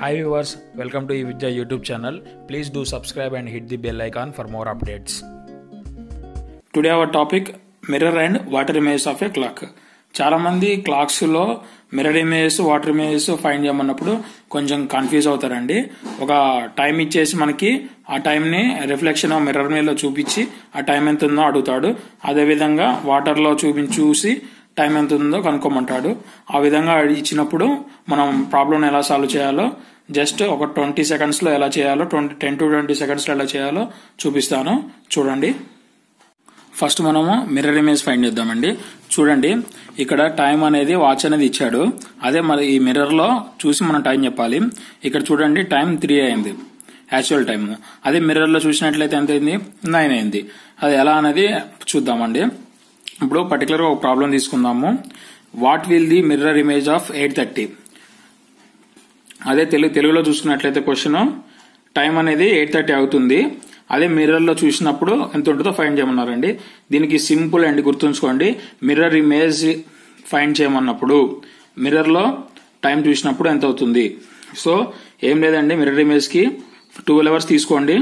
Hi viewers, welcome to eVidya YouTube channel. Please do subscribe and hit the bell icon for more updates. Today our topic mirror and water images of a clock చాలా మంది clocks లో mirror images water images find చేయమన్నప్పుడు కొంచెం confuse అవుతారండి ఒక time ఇచ్చేసి మనకి ఆ టైం ని రిఫ్లెక్షన్ మిర్రర్ మీద చూపించి ఆ టైం ఎంత ఉందో అడుగుతాడు అదే విధంగా వాటర్ లో చూపించి చూసి టైం ఎంత ఉందో కనుక్కోమంటాడు ఆ విధంగా ఇచ్చినప్పుడు మనం ప్రాబ్లం ఎలా సాల్వ్ చేయాలో జస్ట్ ఒక ట్వంటీ సెకండ్స్ లో ఎలా చేయాలో twenty ten to twenty seconds లో ఎలా చేయాలో చూపిస్తాను చూడండి ఫస్ట్ మనము మిర్రర్ ఇమేజ్ ఫైండ్ చేద్దామండి చూడండి ఇక్కడ టైం అనేది వాచ్ అనేది ఇచ్చాడు అదే మరి ఈ మిర్రర్ లో చూసి మనం టైం చెప్పాలి ఇక్కడ చూడండి టైం త్రీ అయింది యాక్చువల్ టైం అదే మిర్రర్ లో చూసినట్లయితే ఎంత అయింది నైన్ అయింది అది ఎలా అనేది చూద్దామండి ఇప్పుడు పర్టికులర్ ఒక ప్రాబ్లం తీసుకుందాము what will the mirror image of eight thirty అదే తెలుగు తెలుగులో చూసుకున్నట్లయితే క్వశ్చన్ టైం అనేది ఎయిట్ థర్టీ అవుతుంది అదే మిర్రర్ లో చూసినప్పుడు ఎంత ఉంటుందో ఫైండ్ చేయమన్నారండి దీనికి సింపుల్ అండి గుర్తుంచుకోండి మిర్రర్ ఇమేజ్ ఫైండ్ చేయమన్నప్పుడు మిర్రర్ లో టైం చూసినప్పుడు ఎంత అవుతుంది సో ఏం లేదండి మిర్రర్ ఇమేజ్ కి ట్వెల్వ్ అవర్స్ తీసుకోండి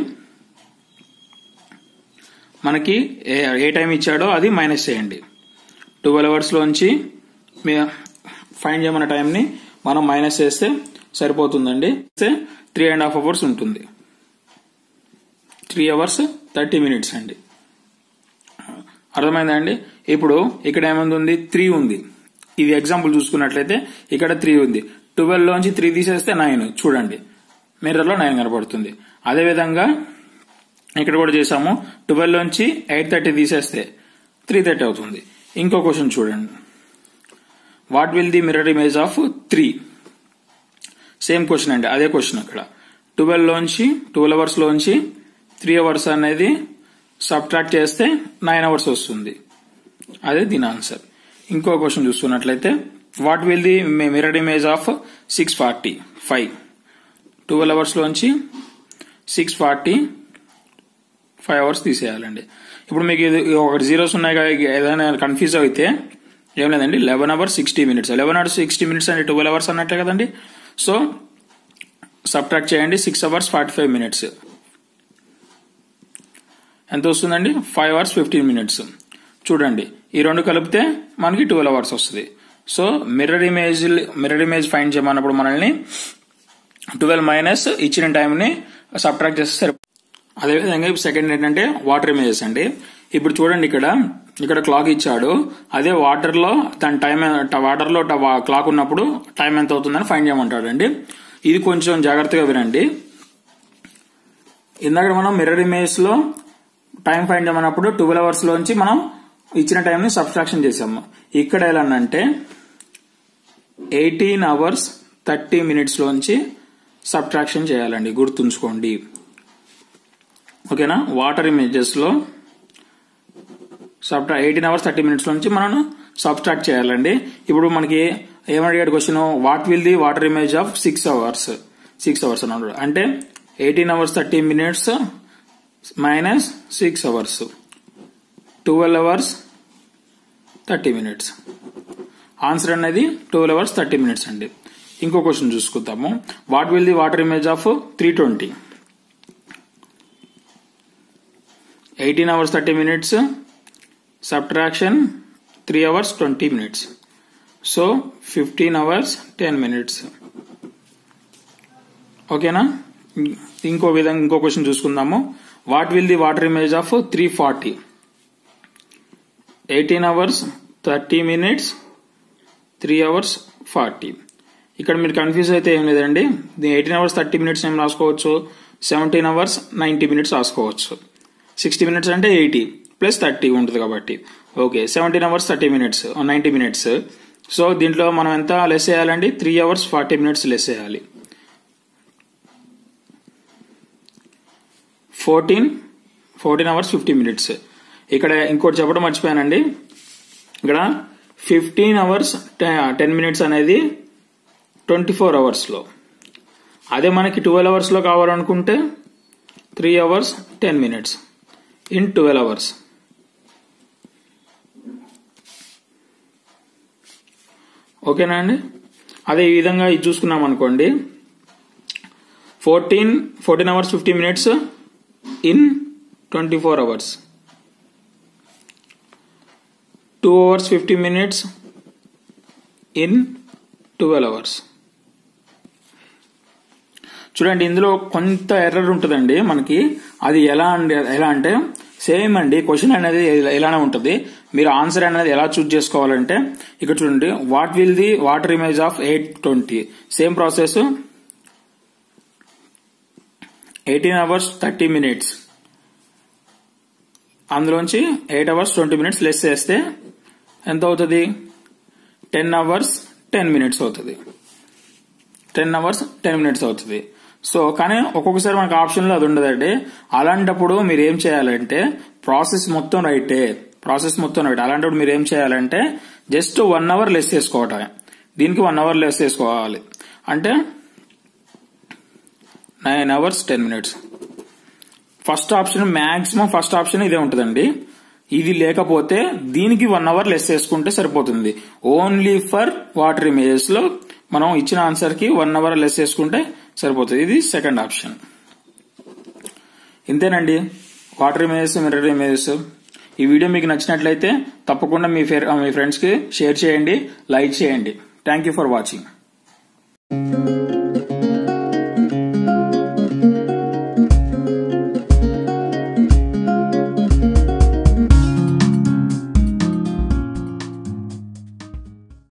మనకి ఏ- ఏ టైం ఇచ్చాడో అది మైనస్ చేయండి ట్వెల్వ్ అవర్స్ లోంచి ఫైండ్ చేయమన్న టైంని మనం మైనస్ చేస్తే సరిపోతుందండి త్రీ అండ్ హాఫ్ అవర్స్ ఉంటుంది త్రీ అవర్స్ థర్టీ మినిట్స్ అండి అర్థమైందండి ఇప్పుడు ఇక్కడ ఏముంది త్రీ ఉంది ఇది ఎగ్జాంపుల్ చూసుకున్నట్లయితే ఇక్కడ త్రీ ఉంది ట్వెల్వ్ లోంచి త్రీ తీసేస్తే నైన్ చూడండి మిర్రర్ లో నైన్ కనబడుతుంది అదే విధంగా ఇక్కడ కూడా చేసాము ట్వెల్వ్ లోంచి ఎయిట్ థర్టీ తీసేస్తే త్రీ థర్టీ అవుతుంది ఇంకో క్వశ్చన్ చూడండి what will the mirror image of three same question అండి అదే క్వశ్చన్ ఇక్కడ ట్వెల్వ్ లోంచి ట్వెల్వ్ అవర్స్ లోంచి త్రీ అవర్స్ అనేది సబ్ట్రాక్ట్ చేస్తే నైన్ అవర్స్ వస్తుంది అదే దీని ఆన్సర్ ఇంకో క్వశ్చన్ చూస్తున్నట్లయితే what will the mirror image of six forty five twelve hours లోంచి సిక్స్ ఫార్టీ ఫైవ్ అవర్స్ తీసేయాలండి ఇప్పుడు మీకు ఇది ఒకటి జీరోస్ ఉన్నాయి కదా, ఏదైనా కన్ఫ్యూజ్ అయితే ఏం లేదండి eleven hours sixty minutes eleven hours sixty minutes అంటే ట్వెల్వ్ అవర్స్ అన్నట్లే కదండి సో సబ్ట్రాక్ట్ చేయండి six hours forty five minutes ఎంత వస్తుందండి ఫైవ్ అవర్స్ ఫిఫ్టీన్ మినిట్స్ చూడండి ఈ రెండు కలిపితే మనకి ట్వెల్వ్ అవర్స్ వస్తుంది so mirror image mirror image find చేయమన్నప్పుడు మనల్ని ట్వెల్వ్ మైనస్ ఇచ్చిన టైంని సబ్ట్రాక్ట్ చేస్తే సరి అదేవిధంగా ఇప్పుడు సెకండ్ ఏంటంటే వాటర్ ఇమేజెస్ అండి ఇప్పుడు చూడండి ఇక్కడ ఇక్కడ క్లాక్ ఇచ్చాడు అదే వాటర్ లో తన టైం వాటర్ లో క్లాక్ ఉన్నప్పుడు టైం ఎంత అవుతుందని ఫైండ్ చేయమంటాడు అండి ఇది కొంచెం జాగ్రత్తగా వినండి ఇందాక మనం మిర్రర్ ఇమేజ్ లో టైం ఫైండ్ చేయమన్నప్పుడు ట్వెల్వ్ అవర్స్ లోంచి మనం ఇచ్చిన టైం ని సబ్స్ట్రాక్షన్ చేసాము ఇక్కడ ఎలా అంటే ఎయిటీన్ అవర్స్ థర్టీ మినిట్స్ లోంచి సబ్ట్రాక్షన్ చేయాలండి గుర్తుంచుకోండి ఓకేనా వాటర్ ఇమేజెస్ లో సబ్ట్రా ఎయిటీన్ అవర్స్ థర్టీ మినిట్స్ నుంచి మనం సబ్స్ట్రాక్ట్ చేయాలండి ఇప్పుడు మనకి ఏమడిగాడు question what will the water image of six hours six hours అన్నాడు అంటే eighteen hours thirty minutes minus six hours twelve hours thirty minutes answer అనేది ట్వెల్వ్ అవర్స్ థర్టీ మినిట్స్ అండి ఇంకో క్వశ్చన్ చూసుకుందాము what will the water image of three twenty eighteen hours thirty minutes subtraction three hours twenty minutes so fifteen hours ten minutes ఓకేనా ఇంకో విధంగా ఇంకో question చూసుకుందాము what will the water image of three forty eighteen hours thirty minutes three hours forty ఇక్కడ మీరు confuse అయితే ఏం లేదండి ఎయిటీన్ అవర్స్ థర్టీ మినిట్స్ ఏం రాసుకోవచ్చు సెవెంటీన్ అవర్స్ నైన్టీ మినిట్స్ రాసుకోవచ్చు సిక్స్టీ మినిట్స్ అంటే ఎయిటీ ప్లస్ థర్టీ ఉంటుంది కాబట్టి okay seventeen hours thirty minutes ninety minutes so దీంట్లో మనం ఎంత లెస్ చేయాలండి three hours forty minutes less చేయాలి fourteen fourteen hours fifty minutes ఇక్కడ ఇంకోటి చెప్పడం మర్చిపోయానండి ఇక్కడ ఫిఫ్టీన్ అవర్స్ టెన్ మినిట్స్ అనేది ట్వంటీ ఫోర్ అవర్స్లో అదే మనకి ట్వెల్వ్ అవర్స్లో కావాలనుకుంటే three hours ten minutes in twelve hours ఓకేనా అండి అదే ఈ విధంగా ఇది చూసుకున్నాం అనుకోండి fourteen fourteen hours fifty minutes in twenty four hours two hours fifty minutes in twelve hours చూడండి ఇందులో కొంత ఎర్రర్ ఉంటుందండి మనకి అది ఎలా అండి ఎలా అంటే సేమ్ అండి క్వశ్చన్ అనేది ఎలానే ఉంటుంది మీరు ఆన్సర్ అనేది ఎలా చూజ్ చేసుకోవాలంటే ఇక్కడ చూడండి what will the water image of eight twenty same process eighteen hours thirty minutes అందులోంచి eight hours twenty minutes less చేస్తే ఎంత అవుతుంది టెన్ అవర్స్ టెన్ మినిట్స్ అవుతుంది టెన్ అవర్స్ టెన్ మినిట్స్ అవుతుంది సో కానీ ఒక్కొక్కసారి మనకు ఆప్షన్లో అది ఉండదండి అలాంటప్పుడు మీరు ఏం చేయాలంటే ప్రాసెస్ మొత్తం రైటే ప్రాసెస్ మొత్తం రైట్ అలాంటప్పుడు మీరు ఏం చేయాలంటే జస్ట్ వన్ అవర్ లెస్ చేసుకోవటమే దీనికి వన్ అవర్ లెస్ చేసుకోవాలి అంటే nine hours ten minutes first option maximum first option ఇదే ఉంటుందండి ఇది లేకపోతే దీనికి వన్ అవర్ లెస్ చేసుకుంటే సరిపోతుంది ఓన్లీ ఫర్ వాటర్ ఇమేజెస్ లో మనం ఇచ్చిన ఆన్సర్ కి వన్ అవర్ లెస్ చేసుకుంటే సరిపోతుంది ఇది సెకండ్ ఆప్షన్ ఇంతేనండి వాటర్ ఇమేజెస్ మిర్రర్ ఇమేజెస్ ఈ వీడియో మీకు నచ్చినట్లయితే తప్పకుండా మీ మీ ఫ్రెండ్స్ కి షేర్ చేయండి లైక్ చేయండి థ్యాంక్ యూ ఫర్ వాచింగ్